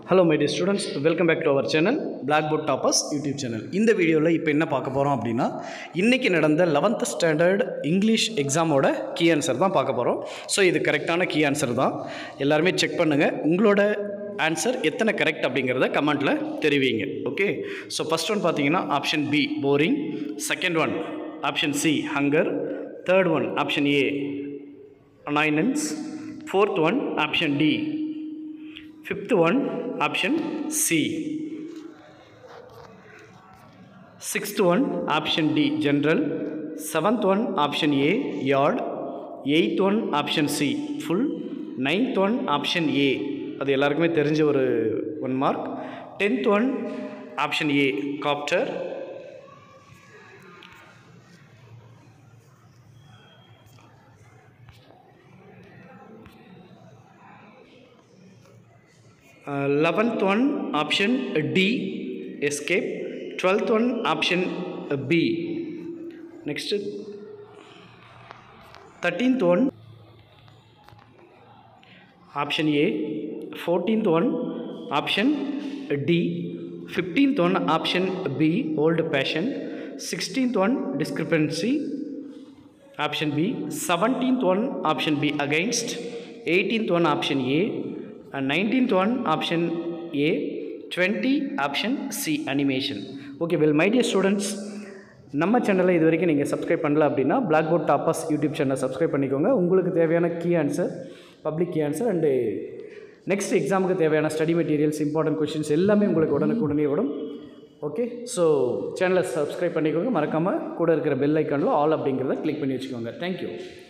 hello my dear students welcome back to our channel blackboard toppers YouTube channel இந்த வீடியோவில் இப்போ என்ன பார்க்க போகிறோம் அப்படின்னா இன்றைக்கி நடந்த லெவன்த் ஸ்டாண்டர்ட் இங்கிலீஷ் எக்ஸாமோட கீ ஆன்சர் தான் பார்க்க போகிறோம் ஸோ இது கரெக்டான கீ ஆன்சர் தான் எல்லாருமே செக் பண்ணுங்கள் உங்களோட ஆன்சர் எத்தனை கரெக்ட் அப்படிங்கிறத கமெண்ட்டில் தெரிவிங்க ஓகே ஸோ ஃபஸ்ட் ஒன் பார்த்தீங்கன்னா option B boring second one option C hunger third one option A annoyance fourth one option D fifth one option C sixth one option D general seventh one option A yard eighth one option C full ninth one option A அது எல்லாருக்குமே தெரிஞ்ச ஒரு one mark tenth one option A captor eleventh one option D escape twelfth one option B next thirteenth one option A fourteenth one option D fifteenth one option B old fashion sixteenth one discrepancy option B seventeenth one option B against eighteenth one option A nineteenth one option A twenty option C animation okay well my dear students நம்ம சேனலை இது வரைக்கும் நீங்கள் subscribe பண்ணல அப்படின்னா blackboard toppers YouTube சேனலை subscribe பண்ணிக்கோங்க உங்களுக்கு தேவையான key answer public key answer and next எக்ஸாமுக்கு தேவையான ஸ்டடி மெட்டீரியல்ஸ் இம்பார்ட்டன்ட் கொஷின்ஸ் எல்லாமே உங்களுக்கு உடனுக்குடனே விடும் ஓகே ஸோ சேனலை சப்ஸ்கிரைப் பண்ணிக்கோங்க மறக்காமல் கூட இருக்கிற பெல் ஐக்கானில் ஆல் அப்படிங்கிறத கிளிக் பண்ணி வச்சுக்கோங்க தேங்க்யூ